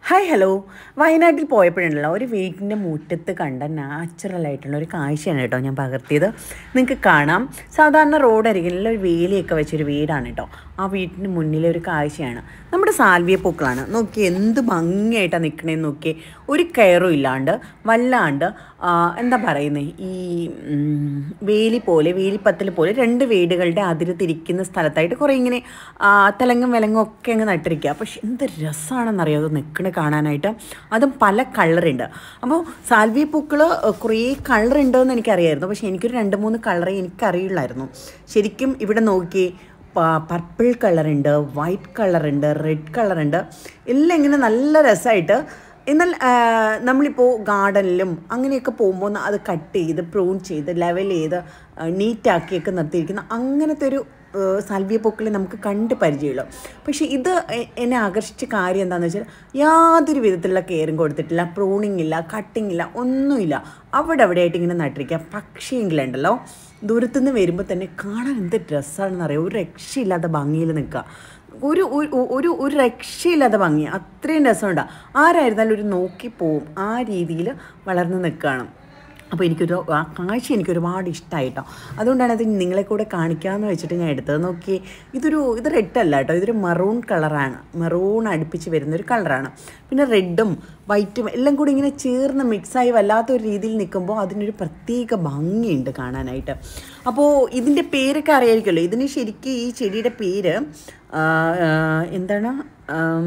hi hello വയനാട്ടിൽ പോയപ്പോഴുണ്ടല്ലോ ഒരു വീട്ടിൻ്റെ മുറ്റത്ത് കണ്ട നാച്ചുറൽ ആയിട്ടുള്ള ഒരു കാഴ്ചയാണ് കേട്ടോ ഞാൻ പകർത്തിയത് നിങ്ങൾക്ക് കാണാം സാധാരണ റോഡ് അരികിലുള്ള ഒരു വേലിയൊക്കെ വെച്ചൊരു വീടാണ് കേട്ടോ ആ വീട്ടിന് മുന്നിലെ ഒരു കാഴ്ചയാണ് നമ്മുടെ സാൽവിയ പൂക്കളാണ് നോക്കി എന്ത് ഭംഗിയായിട്ടാണ് നിൽക്കണേന്ന് നോക്കി ഒരു കയറും ഇല്ലാണ്ട് വല്ലാണ്ട് ആ, എന്താ പറയുന്നത് ഈ ഉം, വേലി പോലെ വേലിപ്പത്തൽ പോലെ രണ്ട് വീടുകളുടെ അതിര് തിരിക്കുന്ന സ്ഥലത്തായിട്ട് കുറേ ഇങ്ങനെ ആ, തെലങ്ങും വിലങ്ങും ഒക്കെ അങ്ങ് നട്ടിരിക്കുക പക്ഷെ എന്ത് രസമാണെന്നറിയോ അത് നിൽക്കണ കാണാനായിട്ട് അതും പല കളറുണ്ട് അപ്പോൾ സാൽവി പൂക്കൾ കുറേ കളർ ഉണ്ടെന്ന് എനിക്കറിയായിരുന്നു പക്ഷെ എനിക്കൊരു രണ്ട് മൂന്ന് കളറേ എനിക്കറിയുള്ളായിരുന്നു ശരിക്കും ഇവിടെ നോക്കി പർപ്പിൾ കളറുണ്ട് വൈറ്റ് കളറുണ്ട് റെഡ് കളറുണ്ട് എല്ലാം ഇങ്ങനെ നല്ല രസമായിട്ട് എന്നാൽ ആ, നമ്മളിപ്പോൾ ഗാർഡനിലും അങ്ങനെയൊക്കെ പോകുമ്പോൾ അത് കട്ട് ചെയ്ത് പ്രൂൺ ചെയ്ത് ലെവൽ ചെയ്ത് നീറ്റാക്കിയൊക്കെ നിർത്തിയിരിക്കുന്ന അങ്ങനത്തെ ഒരു സാൽവിയ പൂക്കളെ നമുക്ക് കണ്ട് പരിചയമുള്ളൂ പക്ഷേ ഇത് എ- എന്നെ ആകർഷിച്ച കാര്യം എന്താണെന്ന് വെച്ചാൽ യാതൊരു വിധത്തിലുള്ള കെയറും കൊടുത്തിട്ടില്ല പ്രൂണിങ് ഇല്ല കട്ടിങ് ഇല്ല ഒന്നുമില്ല അവിടെ അവിടെയായിട്ട് ഇങ്ങനെ നട്ടിരിക്കുക പക്ഷേങ്കിലുണ്ടല്ലോ ദൂരത്തുനിന്ന് വരുമ്പോൾ തന്നെ കാണാൻ എന്ത് ഡ്രസ്സാണെന്ന് അറിയാം ഒരു രക്ഷയില്ലാത്ത ഭംഗിയിൽ നിൽക്കുക ഒരു ഒരു- ഒരു ഒരു രക്ഷയില്ലാത്ത ഭംഗി അത്രയും രസമുണ്ടാകും ആരായിരുന്നാലും ഒരു നോക്കിപ്പോവും ആ രീതിയിൽ വളർന്ന് നിൽക്കുകയാണ് അപ്പോൾ എനിക്കൊരു ആ കാഴ്ച എനിക്ക് ഒരുപാട് ഇഷ്ടമായി കേട്ടോ അതുകൊണ്ടാണ് അത് നിങ്ങളെ കൂടെ കാണിക്കാമെന്ന് വെച്ചിട്ട് ഞാൻ എടുത്തത് നോക്കി ഇതൊരു ഇത് റെഡ് അല്ല കേട്ടോ ഇതൊരു മെറൂൺ കളറാണ് മെറൂൺ അടുപ്പിച്ച് വരുന്ന ഒരു കളറാണ് പിന്നെ റെഡും വൈറ്റും എല്ലാം കൂടി ഇങ്ങനെ ചേർന്ന് മിക്സായി വല്ലാത്തൊരു രീതിയിൽ നിൽക്കുമ്പോൾ അതിനൊരു പ്രത്യേക ഭംഗിയുണ്ട് കാണാനായിട്ട് അപ്പോൾ ഇതിൻ്റെ പേരൊക്കെ അറിയായിരിക്കുമല്ലോ ഇതിന് ശരിക്കും ഈ ചെടിയുടെ പേര് ആ, ആ, എന്താണ് ആം,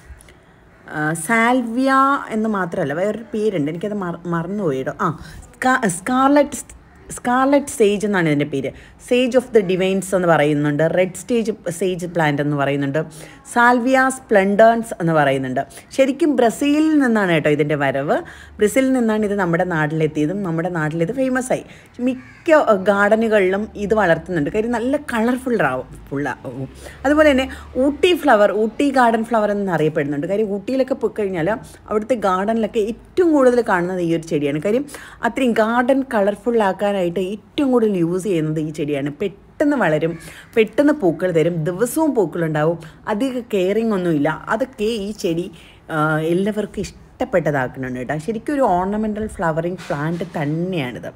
ആ, സാൽവിയ എന്ന് മാത്രമല്ല വേറൊരു പേരുണ്ട് എനിക്കത് മറ മറന്നുപോയിടോ ആ സ്കാ സ്കാർലറ്റ് സ്കാർലറ്റ് സേജ് എന്നാണ് ഇതിൻ്റെ പേര് സേജ് ഓഫ് ദ ഡിവൈൻസ് എന്ന് പറയുന്നുണ്ട് റെഡ് സ്റ്റേജ് സേജ് പ്ലാന്റ് എന്ന് പറയുന്നുണ്ട് സാൽവിയ സ്പ്ലെൻഡേൺസ് എന്ന് പറയുന്നുണ്ട് ശരിക്കും ബ്രസീലിൽ നിന്നാണ് കേട്ടോ ഇതിൻ്റെ വരവ് ബ്രസീലിൽ നിന്നാണ് ഇത് നമ്മുടെ നാട്ടിലെത്തിയതും നമ്മുടെ നാട്ടിൽ ഇത് ഫേമസ് ആയി മിക്ക ഗാർഡനുകളിലും ഇത് വളർത്തുന്നുണ്ട് കാര്യം നല്ല കളർഫുൾ ആവും ഫുള്ളാവും അതുപോലെ തന്നെ Ooty flower Ooty garden flower എന്ന് അറിയപ്പെടുന്നുണ്ട് കാര്യം ഊട്ടിയിലൊക്കെ പോയി കഴിഞ്ഞാൽ അവിടുത്തെ ഗാർഡനിലൊക്കെ ഏറ്റവും കൂടുതൽ കാണുന്നത് ഈ ഒരു ചെടിയാണ് കാര്യം അത്രയും ഗാർഡൻ കളർഫുൾ ആക്കാനായിട്ട് ഏറ്റവും കൂടുതൽ യൂസ് ചെയ്യുന്നത് ഈ ചെടിയാണ് പെട്ടെന്ന് വളരും പെട്ടെന്ന് പൂക്കൾ തരും ദിവസവും പൂക്കളുണ്ടാവും അധികം കെയറിങ് ഒന്നുമില്ല അതൊക്കെ ഈ ചെടി ആ, എല്ലാവർക്കും ഇഷ്ടപ്പെട്ടതാക്കുന്നുണ്ട് കേട്ടോ ശരിക്കും ഒരു ഓർണമെൻ്റൽ ഫ്ലവറിങ് പ്ലാന്റ് തന്നെയാണിത്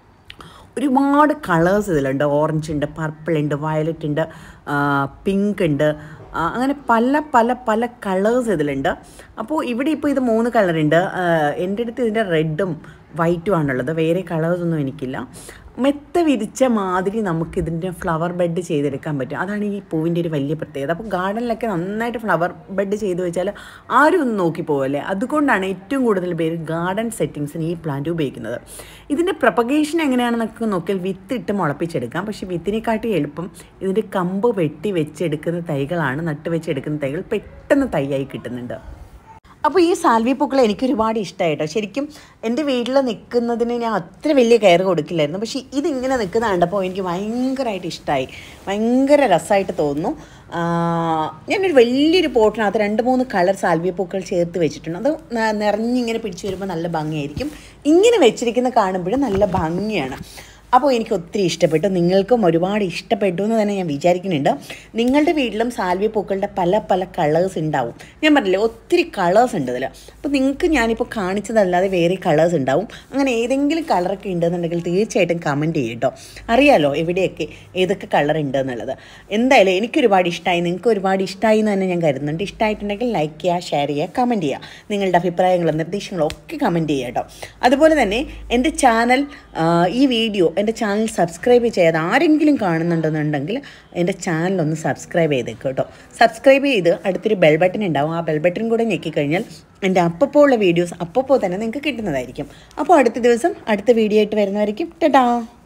ഒരുപാട് കളേഴ്സ് ഇതിലുണ്ട് ഓറഞ്ച് ഉണ്ട് പർപ്പിൾ ഉണ്ട് വയലറ്റ് ഉണ്ട് പിങ്ക് ഉണ്ട് ആ, അങ്ങനെ പല പല പല കളേഴ്സ് ഇതിലുണ്ട് അപ്പോൾ ഇവിടെ ഇപ്പോൾ ഇത് മൂന്ന് കളറുണ്ട് എൻ്റെ അടുത്ത് ഇതിൻ്റെ റെഡും വൈറ്റും ആണുള്ളത് വേറെ കളേഴ്സൊന്നും എനിക്കില്ല മെത്ത വിരിച്ച മാതിരി നമുക്ക് ഇതിൻ്റെ ഫ്ലവർ ബെഡ് ചെയ്തെടുക്കാൻ പറ്റും അതാണ് ഈ പൂവിൻ്റെ ഒരു വലിയ പ്രത്യേകത അപ്പോൾ ഗാർഡനിലൊക്കെ നന്നായിട്ട് ഫ്ലവർ ബെഡ് ചെയ്ത് വെച്ചാൽ ആരും ഒന്ന് നോക്കി പോവല്ലേ അതുകൊണ്ടാണ് ഏറ്റവും കൂടുതൽ പേര് ഗാർഡൻ സെറ്റിങ്സിന് ഈ പ്ലാന്റ് ഉപയോഗിക്കുന്നത് ഇതിൻ്റെ പ്രൊപ്പഗേഷൻ എങ്ങനെയാണെന്നൊക്കെ നോക്കിയാൽ വിത്ത് ഇട്ട് മുളപ്പിച്ചെടുക്കാം പക്ഷേ വിത്തിനെക്കാട്ടി എളുപ്പം ഇതിൻ്റെ കമ്പ് വെട്ടി വെച്ചെടുക്കുന്ന തൈകളാണ് നട്ട് വെച്ചെടുക്കുന്ന തൈകൾ പെട്ടെന്ന് തൈയായി കിട്ടുന്നുണ്ട് അപ്പോൾ ഈ സാൽവി പൂക്കൾ എനിക്ക് ഒരുപാട് ഇഷ്ടമായി കേട്ടോ ശരിക്കും എൻ്റെ വീട്ടിൽ നിൽക്കുന്നതിന് ഞാൻ അത്ര വലിയ കെയർ കൊടുക്കില്ലായിരുന്നു പക്ഷേ ഇതിങ്ങനെ നിൽക്കുന്ന കണ്ടപ്പോൾ എനിക്ക് ഭയങ്കരമായിട്ട് ഇഷ്ടമായി ഭയങ്കര രസമായിട്ട് തോന്നുന്നു ആ, ഞാനൊരു വലിയൊരു പോട്ടിനകത്ത് രണ്ട് മൂന്ന് കളർ സാൽവിയ പൂക്കൾ ചേർത്ത് വെച്ചിട്ടുണ്ട് അത് ന- നിറഞ്ഞിങ്ങനെ പിടിച്ചു വരുമ്പോൾ നല്ല ഭംഗിയായിരിക്കും ഇങ്ങനെ വെച്ചിരിക്കുന്ന കാണുമ്പോഴും നല്ല ഭംഗിയാണ് അപ്പോൾ എനിക്ക് ഒത്തിരി ഇഷ്ടപ്പെട്ടു നിങ്ങൾക്കും ഒരുപാട് ഇഷ്ടപ്പെട്ടു എന്ന് തന്നെ ഞാൻ വിചാരിക്കുന്നുണ്ട് നിങ്ങളുടെ വീട്ടിലും സാൽവി പൂക്കളുടെ പല പല കളേഴ്സ് ഉണ്ടാവും ഞാൻ പറഞ്ഞില്ലേ ഒത്തിരി കളേഴ്സ് ഉണ്ട് ഇതിൽ അപ്പോൾ നിങ്ങൾക്ക് ഞാനിപ്പോൾ കാണിച്ചതല്ലാതെ വേറെ കളേഴ്സ് ഉണ്ടാവും അങ്ങനെ ഏതെങ്കിലും കളറൊക്കെ ഉണ്ടെന്നുണ്ടെങ്കിൽ തീർച്ചയായിട്ടും കമൻറ്റ് ചെയ്യും കേട്ടോ അറിയാലോ എവിടെയൊക്കെ ഏതൊക്കെ കളർ ഉണ്ട് എന്നുള്ളത് എന്തായാലും എനിക്കൊരുപാട് ഇഷ്ടമായി നിങ്ങൾക്ക് ഒരുപാട് ഇഷ്ടമായി എന്ന് തന്നെ ഞാൻ കരുതുന്നുണ്ട് ഇഷ്ടമായിട്ടുണ്ടെങ്കിൽ ലൈക്ക് ചെയ്യുക ഷെയർ ചെയ്യുക കമൻറ്റ് ചെയ്യുക നിങ്ങളുടെ അഭിപ്രായങ്ങളും നിർദ്ദേശങ്ങളും ഒക്കെ കമൻറ്റ് ചെയ്യുക കേട്ടോ അതുപോലെ തന്നെ എൻ്റെ ചാനൽ ഈ വീഡിയോ എൻ്റെ ചാനൽ സബ്സ്ക്രൈബ് ചെയ്യാതെ ആരെങ്കിലും കാണുന്നുണ്ടെന്നുണ്ടെങ്കിൽ എൻ്റെ ചാനൽ ഒന്ന് സബ്സ്ക്രൈബ് ചെയ്തേക്കും കേട്ടോ സബ്സ്ക്രൈബ് ചെയ്ത് അടുത്തൊരു ബെൽ ബട്ടൺ ഉണ്ടാവും ആ ബെൽ ബട്ടൺ കൂടെ ഞെക്കിക്കഴിഞ്ഞാൽ എൻ്റെ അപ്പോൾ ഉള്ള വീഡിയോസ് അപ്പോൾ തന്നെ നിങ്ങൾക്ക് കിട്ടുന്നതായിരിക്കും അപ്പോൾ അടുത്ത ദിവസം അടുത്ത വീഡിയോ ആയിട്ട് വരുന്നതായിരിക്കും ടാ